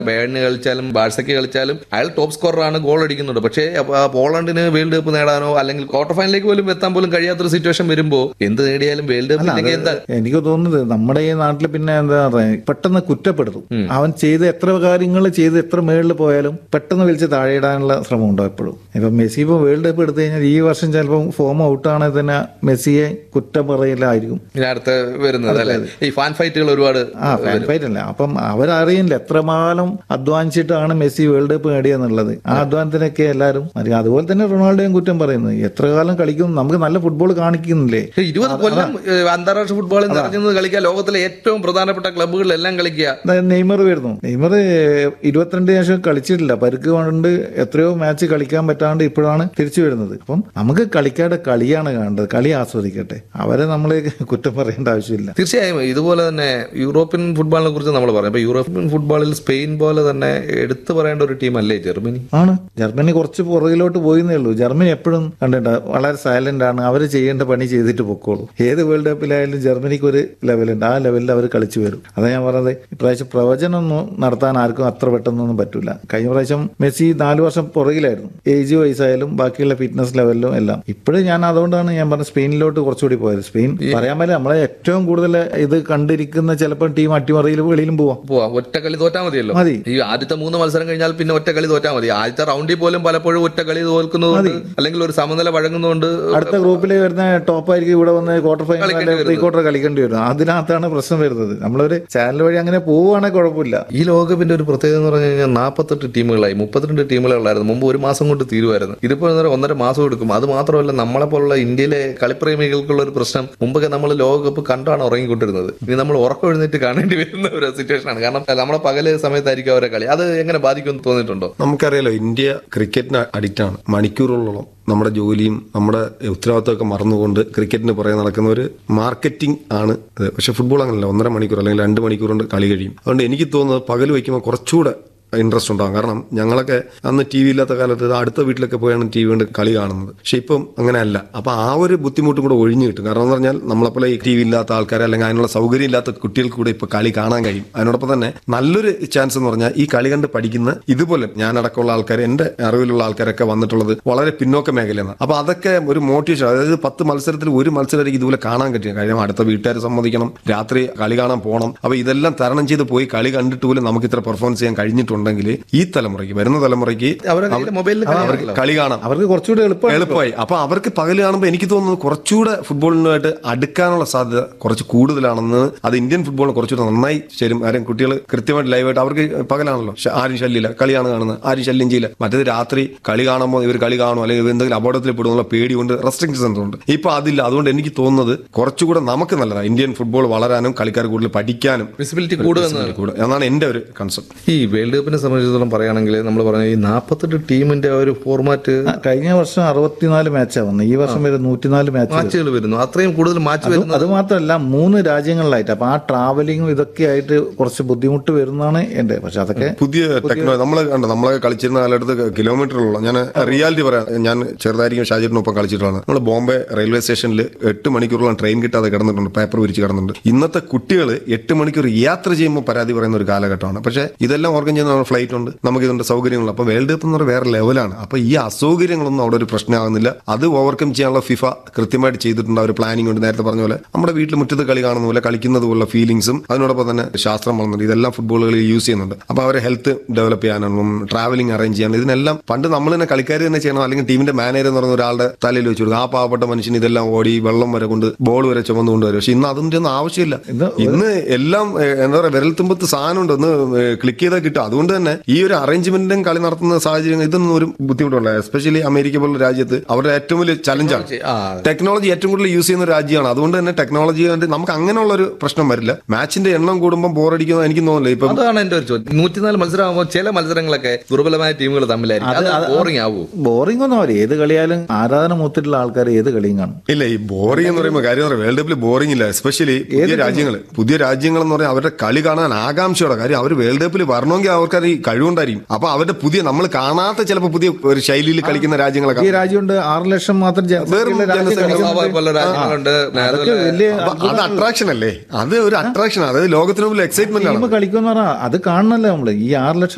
ബേണിന് കളിച്ചാലും ബാഴ്സയ്ക്ക് കളിച്ചാലും അയാൾ top സ്കോററാണ് goal അടിക്കുന്നുണ്ട് പക്ഷേ അപ്പൊ ആ പോളണ്ടിന് വേൾഡ് കപ്പ് നേടാനോ അല്ലെങ്കിൽ ക്വാർട്ടർ ഫൈനലിലേക്ക് പോലും എത്താൻ പോലും കഴിയാത്തൊരു സിറ്റുവേഷൻ വരുമ്പോൾ എന്ത് നേടിയാലും വേൾഡ് കപ്പ് ഇല്ലെങ്കിൽ എന്താ എനിക്ക് തോന്നുന്നത് നമ്മുടെ ഈ നാട്ടിൽ പിന്നെ എന്താ പറയാ പെട്ടെന്ന് കുറ്റപ്പെടുത്തും അവൻ ചെയ്ത് എത്ര കാര്യങ്ങൾ ചെയ്ത് എത്ര മേളിൽ പോയാലും പെട്ടെന്ന് വിളിച്ച് താഴെയിടാനുള്ള ശ്രമം ഉണ്ടോ എപ്പോഴും ഇപ്പൊ മെസ്സി ഇപ്പോൾ വേൾഡ് കപ്പ് എടുത്തു കഴിഞ്ഞാൽ ഈ വർഷം ചിലപ്പോൾ ഫോം ഔട്ടാണെങ്കിൽ തന്നെ മെസ്സിയെ കുറ്റം പറയലായിരിക്കും ഇനി അടുത്ത വരുന്നത് അല്ലെ ഈ ഫാൻ ഫൈറ്റുകൾ ഒരുപാട് ആ ഫാൻ ഫൈറ്റ് അല്ല അപ്പം അവരറിയില്ല എത്രമാനം അധ്വാനിച്ചിട്ടാണ് മെസ്സി വേൾഡ് കപ്പ് നേടിയെന്നുള്ളത് ആ അധ്വാനത്തിനൊക്കെ എല്ലാവരും അറിയാം അതുപോലെ തന്നെ റൊണാൾഡോയും കുറ്റം പറയുന്നത് എത്ര കാലം കളിക്കും നമുക്ക് നല്ല ഫുട്ബോൾ കാണിക്കുന്നില്ലേ പക്ഷേ ഇരുപത് കൊല്ലം ഏഹ്, അന്താരാഷ്ട്ര ഫുട്ബോളിൽ നിറഞ്ഞത് കളിക്കുക ലോകത്തിലെ ഏറ്റവും പ്രധാനപ്പെട്ട ക്ലബ്ബുകളിലെല്ലാം കളിക്കുക അതായത് നെയ്മർ വരുന്നു നെയ്മർ ഇരുപത്തിരണ്ട് ശേഷം കളിച്ചിട്ടില്ല പരുക്ക് കൊണ്ട് എത്രയോ മാച്ച് കളിക്കാൻ പറ്റാണ്ട് ഇപ്പോഴാണ് തിരിച്ചു വരുന്നത് അപ്പം നമുക്ക് കളിക്കാരുടെ കളിയാണ് കാണേണ്ടത് കളി ആസ്വദിക്കട്ടെ അവരെ നമ്മൾ കുറ്റം പറയേണ്ട ആവശ്യമില്ല തീർച്ചയായും ഇതുപോലെ തന്നെ യൂറോപ്യൻ ഫുട്ബോളിനെ കുറിച്ച് നമ്മൾ പറഞ്ഞു അപ്പൊ യൂറോപ്യൻ ഫുട്ബോളിൽ സ്പെയിൻ പോലെ തന്നെ എടുത്തു പറയേണ്ട ഒരു ടീമല്ലേ ജർമ്മനി ആണ് ജർമ്മനി കുറച്ച് പുറകിലോട്ട് പോയിന്നേ ഉള്ളൂ ജർമ്മനി എപ്പോഴും കണ്ടിട്ട് വളരെ സൈലന്റ് ആണ് അവർ ചെയ്യേണ്ട പണി ചെയ്തിട്ട് പൊക്കോളൂ ഏത് വേൾഡ് കപ്പിലായാലും ജർമ്മനിക്ക് ഒരു ലെവലുണ്ട് ആ ലെവലിൽ അവർ കളിച്ചു വരും അതാ ഞാൻ പറഞ്ഞത് ഇപ്രാവശ്യം പ്രവചനമൊന്നും നടത്താൻ ആർക്കും അത്ര പെട്ടെന്നൊന്നും പറ്റൂല കഴിഞ്ഞ പ്രാവശ്യം മെസ്സി നാല് വർഷം പുറകിലായിരുന്നു ഏജ് വയസ്സായാലും ബാക്കിയുള്ള ഫിറ്റ്നസ് ലെവലിലും എല്ലാം ഇപ്പോഴും ഞാൻ അതുകൊണ്ടാണ് ഞാൻ പറഞ്ഞത് സ്പെയിനിലോട്ട് കുറച്ചുകൂടി പോയത് സ്പെയിൻ പറയാൻ പറ്റില്ല നമ്മളെ ഏറ്റവും കൂടുതൽ ഇത് കണ്ടിരിക്കുന്ന ചിലപ്പോൾ ടീം അട്ടിമറിയിലും വെളിയിലും പോവാം പോവാം ഒറ്റ കളി തോറ്റാ മതിയല്ലോ മതി. ഈ ആദ്യത്തെ മൂന്ന് മത്സരം കഴിഞ്ഞാൽ പിന്നെ ഒറ്റ കളി തോറ്റാ മതി ആദ്യത്തെ റൗണ്ടിൽ പോലും പലപ്പോഴും ഒറ്റ കളി തോൽക്കുന്നതുകൊണ്ട് അല്ലെങ്കിൽ ഒരു സമനില വഴങ്ങുന്നതുകൊണ്ട് അടുത്ത ഗ്രൂപ്പിൽ വരുന്ന ടോപ്പായിരിക്കും ഇവിടെ വന്ന് ക്വാർട്ടർ ഫൈനൽ അല്ലെങ്കിൽ പ്രീ ക്വാർട്ടർ കളിക്കേണ്ടി വരും അതിനകത്താണ് പ്രശ്നം വരുന്നത് നമ്മളൊരു ചാനൽ വഴി അങ്ങനെ പോവുകയാണെങ്കിൽ കുഴപ്പമില്ല ഈ ലോകകപ്പിന്റെ ഒരു പ്രത്യേകത എന്ന് പറഞ്ഞു കഴിഞ്ഞാൽ നാൽപ്പത്തെട്ട് ടീമുകളായി മുപ്പത്തിരണ്ട് ടീമുകളുണ്ടായിരുന്നു മുമ്പ് ഒരു മാസം കൊണ്ട് തീരുമായിരുന്നു ഇതിപ്പോൾ എന്ന് പറഞ്ഞാൽ ഒന്നര മാസം എടുക്കും അത് മാത്രമല്ല നമ്മളെ പോലുള്ള ഇന്ത്യയിലെ കളിപ്രേമികൾക്കുള്ള ഒരു പ്രശ്നം മുമ്പൊക്കെ നമ്മൾ ലോകകപ്പ് കണ്ടാണ് ഉറങ്ങിക്കൊണ്ടിരുന്നത് ഇനി നമ്മൾ ഉറക്കം എഴുന്നേറ്റ് കാണേണ്ടി വരുന്ന ഒരു സിറ്റുവേഷൻ ആണ് കാരണം നമ്മളെ പകല് സമയത്തായിരിക്കും അവരെ കളി അത് എങ്ങനെ ബാധിക്കുമെന്ന് തോന്നിയിട്ടുണ്ടോ നമുക്കറിയാലോ ഇന്ത്യ ക്രിക്കറ്റിന് അഡിക്റ്റ് ആണ് മണിക്കൂറുകളോളം നമ്മുടെ ജോലിയും നമ്മുടെ ഉത്തരവാദിത്തമൊക്കെ മറന്നുകൊണ്ട് ക്രിക്കറ്റിന് പുറകെ നടക്കുന്ന ഒരു മാർക്കറ്റിംഗ് ആണ് ഇത് പക്ഷെ ഫുട്ബോൾ അങ്ങനെയല്ല ഒന്നര മണിക്കൂർ അല്ലെങ്കിൽ രണ്ട് മണിക്കൂർ കൊണ്ട് കളി കഴിയും അതുകൊണ്ട് എനിക്ക് തോന്നുന്നത് പകൽ വയ്ക്കുമ്പോൾ കുറച്ചുകൂടെ ഇൻട്രസ്റ്റ് ഉണ്ടാകും കാരണം ഞങ്ങളൊക്കെ അന്ന് ടി വി ഇല്ലാത്ത കാലത്ത് ഇത് അടുത്ത വീട്ടിലൊക്കെ പോയാണ് ടി വി കൊണ്ട് കളി കാണുന്നത് പക്ഷെ ഇപ്പം അങ്ങനെയല്ല അപ്പൊ ആ ഒരു ബുദ്ധിമുട്ടും കൂടെ ഒഴിഞ്ഞു കിട്ടും കാരണം എന്ന് പറഞ്ഞാൽ നമ്മളെപ്പോലെ ഈ ടി വി ഇല്ലാത്ത ആൾക്കാരെ അല്ലെങ്കിൽ അതിനുള്ള സൗകര്യം ഇല്ലാത്ത കുട്ടികൾക്ക് കൂടെ ഇപ്പൊ കളി കാണാൻ കഴിയും അതിനോടൊപ്പം തന്നെ നല്ലൊരു ചാൻസ് എന്ന് പറഞ്ഞാൽ ഈ കളി കണ്ട് പഠിക്കുന്ന ഇതുപോലെ ഞാനടക്കമുള്ള ആൾക്കാർ എന്റെ അറിവിലുള്ള ആൾക്കാരൊക്കെ വന്നിട്ടുള്ളത് വളരെ പിന്നോക്ക മേഖലയാണ് അപ്പൊ അതൊക്കെ ഒരു മോട്ടിവേഷൻ അതായത് പത്ത് മത്സരത്തിൽ ഒരു മത്സരം ഇതുപോലെ കാണാൻ പറ്റും കാര്യം അടുത്ത വീട്ടുകാർ സമ്മതിക്കണം രാത്രി കളി കാണാൻ പോകണം അപ്പൊ ഇതെല്ലാം തരണം ചെയ്ത് പോയി കളി കണ്ടിട്ട് പോലും നമുക്ക് ഇത്ര പെർഫോമൻസ് ചെയ്യാൻ കഴിഞ്ഞിട്ടുണ്ടെങ്കിൽ ഈ തലമുറയ്ക്ക് വരുന്ന തലമുറയ്ക്ക് അവരെ കയ്യില് മൊബൈലിൽ അവർക്ക് കളി കാണാം അവർക്ക് കുറച്ചുകൂടി എളുപ്പമാണ് എളുപ്പമായി അപ്പൊ അവർക്ക് പകല് കാണുമ്പോൾ എനിക്ക് തോന്നുന്നത് കുറച്ചുകൂടെ ഫുട്ബോളിനുമായിട്ട് അടുക്കാനുള്ള സാധ്യത കുറച്ച് കൂടുതലാണെന്ന് അത് ഇന്ത്യൻ ഫുട്ബോളിന് കുറച്ചുകൂടെ നന്നായി ചേരും കാര്യം കുട്ടികൾ കൃത്യമായിട്ട് ലൈവായിട്ട് അവർക്ക് പകലാണല്ലോ ശ- ആരും ശല്യമില്ല കളിയാണ് കാണുന്നത് ആരും ശല്യം ചെയ്യില്ല മറ്റേത് രാത്രി കളി കാണുമ്പോൾ ഇവർ കളി കാണും അല്ലെങ്കിൽ ഇവർ എന്തെങ്കിലും അപകടത്തിൽ പെടുന്നുള്ള പേടി കൊണ്ട് റെസ്ട്രിക്ഷൻസ് ഉണ്ട് ഇപ്പൊ അതില്ല അതുകൊണ്ട് എനിക്ക് തോന്നുന്നത് കുറച്ചുകൂടെ നമുക്ക് നല്ലതാണ് ഇന്ത്യൻ ഫുട്ബോൾ വളരാനും കളിക്കാർ കൂടുതൽ പഠിക്കാനും വിസിബിലിറ്റി കൂടുമെന്ന് കൂടെ എന്നാണ് എന്റെ ഒരു കൺസെപ്റ്റ് ഈ വേൾഡ് കപ്പിനെ സംബന്ധിച്ചിടത്തോളം പറയുകയാണെങ്കിൽ നമ്മൾ പറഞ്ഞ ഈ നാൽപ്പത്തെട്ട് ടീമിന്റെ ഒരു ഫോർമാറ്റ് ആ, കഴിഞ്ഞ വർഷം അറുപത്തിനാല് മാച്ചാണ് വന്നത് ഈ വർഷം വരെ നൂറ്റിനാല് മാച്ച് മാച്ചുകൾ വരുന്നു അത്രയും കൂടുതൽ മാച്ച് വരുന്നു അത് മാത്രമല്ല മൂന്ന് രാജ്യങ്ങളിലായിട്ട് അപ്പൊ ആ ട്രാവലിങ്ങും ഇതൊക്കെ ആയിട്ട് കുറച്ച് ബുദ്ധിമുട്ട് വരുന്നതാണ് എന്റെ പക്ഷെ അതൊക്കെ പുതിയ ടെക്നോളജി നമ്മൾ കണ്ടോ നമ്മളൊക്കെ കളിച്ചിരുന്ന കാലഘട്ടത്ത് കിലോമീറ്ററുള്ള ഞാൻ റിയാലിറ്റി പറയാം ഞാൻ ചെറുതായിരിക്കും ഷാജിറിനൊപ്പം കളിച്ചിട്ടുള്ളതാണ് നമ്മൾ ബോംബെ റെയിൽവേ സ്റ്റേഷനിൽ എട്ട് മണിക്കൂറോളം ട്രെയിൻ കിട്ടാതെ കിടന്നിട്ടുണ്ട് പേപ്പർ വിരിച്ച് കിടന്നിട്ടുണ്ട് ഇന്നത്തെ കുട്ടികൾ എട്ട് മണിക്കൂർ യാത്ര ചെയ്യുമ്പോൾ പരാതി പറയുന്ന ഒരു കാലഘട്ടമാണ് പക്ഷേ ഇതെല്ലാം ഓർഗൻ ചെയ്യുന്ന നമ്മുടെ ഫ്ലൈറ്റ് ഉണ്ട് നമുക്ക് ഇതിന്റെ സൗകര്യങ്ങളുണ്ട് അപ്പോൾ വേൾഡ് കപ്പ് എന്ന് പറഞ്ഞാൽ വേറെ ലെവലാണ് അപ്പോൾ ഈ അസൗകര്യങ്ങളൊന്നും അവിടെ ഒരു പ്രശ്നമാകുന്നില്ല അത് ഓവർകം ചെയ്യാനുള്ള ഫിഫ കൃത്യമായിട്ട് ചെയ്തിട്ടുണ്ട് ഒരു പ്ലാനിംഗ് ഉണ്ട് നേരത്തെ പറഞ്ഞ പോലെ നമ്മുടെ വീട്ടിൽ മുറ്റത്ത് കളി കാണുന്ന പോലെ കളിക്കുന്നത് പോലുള്ള ഫീലിംഗ്സും അതിനോടൊപ്പം തന്നെ ശാസ്ത്രം വളർന്നുണ്ട് ഇതെല്ലാം ഫുട്ബോളുകളിൽ യൂസ് ചെയ്യുന്നുണ്ട് അപ്പോൾ അവരെ ഹെൽത്ത് ഡെവലപ്പ് ചെയ്യാനും ട്രാവലിംഗ് അറേഞ്ച് ചെയ്യാനും ഇതിനെല്ലാം പണ്ട് നമ്മൾ തന്നെ കളിക്കാർ തന്നെ ചെയ്യണം അല്ലെങ്കിൽ ടീമിന്റെ മാനേജർ എന്ന് പറയുന്ന ഒരാളുടെ തലയിൽ വെച്ച് കൊടുക്കും ആ പാവപ്പെട്ട മനുഷ്യന് ഇതെല്ലാം ഓടി വെള്ളം വരെ കൊണ്ട് ബോൾ വരെ ചുമന്നു കൊണ്ടുവരും പക്ഷെ ഇന്ന് അതിന്റെ ഒന്നും ആവശ്യമില്ല ഇന്ന് എല്ലാം ഏഹ്, എന്താ പറയുക വിരൽത്തുമ്പത്ത് സാധനമുണ്ട് ഒന്ന് ക്ലിക്ക് ചെയ്താൽ കിട്ടും അതുകൊണ്ട് തന്നെ ഈ ഒരു അറേഞ്ച്മെന്റും കളി നടത്തുന്ന സാഹചര്യം ഇതൊന്നും ഒരു ബുദ്ധിമുട്ടുള്ള എസ്പെഷ്യലി അമേരിക്ക പോലുള്ള രാജ്യത്ത് അവരുടെ ഏറ്റവും വലിയ ചലഞ്ചാണ് ആ ടെക്നോളജി ഏറ്റവും കൂടുതൽ യൂസ് ചെയ്യുന്ന ഒരു രാജ്യമാണ് അതുകൊണ്ട് തന്നെ ടെക്നോളജി കൊണ്ട് നമുക്ക് അങ്ങനെയുള്ള ഒരു പ്രശ്നം വരില്ല മാച്ചിന്റെ എണ്ണം കൂടുമ്പോൾ ബോറടിക്കുന്നത് എനിക്ക് തോന്നുന്നില്ല ഇപ്പം അതാണ് എന്റെ ഒരു ചോദ്യം നൂറ്റിനാല് മത്സരമാകുമ്പോൾ ചില മത്സരങ്ങളൊക്കെ ദുർബലമായ ടീമുകൾ തമ്മിലായിരിക്കും അത് ബോറിംഗ് ആവൂ ബോറിംഗ് ഒന്നും ആവില്ല ഏത് കളിയാലും ആരാധന മൂത്തിട്ടുള്ള ആൾക്കാർ ഏത് കളിയും കാണും ഇല്ല ഈ ബോറിംഗ് എന്ന് പറയുമ്പോൾ കാര്യം എന്ന് പറയുമ്പോൾ വേൾഡ് കപ്പിൽ ബോറിംഗ് ഇല്ല എസ്പെഷ്യലി പുതിയ രാജ്യങ്ങൾ പുതിയ രാജ്യങ്ങൾ എന്ന് പറഞ്ഞാൽ അവരുടെ കളി കാണാൻ ആകാംക്ഷയോടെ കാര്യം അവർ വേൾഡ് കപ്പിൽ വരണമെങ്കിൽ അവർക്ക് ഈ കഴിവുണ്ടായിരിക്കും അപ്പൊ അവരുടെ പുതിയ നമ്മൾ കാണാത്ത ചിലപ്പോൾ പുതിയ ഒരു ശൈലിയിൽ കളിക്കുന്ന രാജ്യങ്ങളൊക്കെ ഈ രാജ്യമുണ്ട് ആറ് ലക്ഷം മാത്രം വെറും ജനസംഖ്യയുള്ള രാജ്യം ജനസംഖ്യ. കളിക്കുന്നുണ്ട്. സ്വാഭാവിക പല രാജ്യങ്ങളുണ്ട് അതൊക്കെ വലിയ അപ്പൊ അത് അട്രാക്ഷൻ അല്ലേ അത് ഒരു അട്രാക്ഷൻ അതായത് ലോകത്തിന് മുമ്പിൽ എക്സൈറ്റ്മെന്റ് ആണ് ടീം കളിക്കുന്ന പറഞ്ഞാൽ അത് കാണണല്ലോ നമ്മള് ഈ ആറ് ലക്ഷം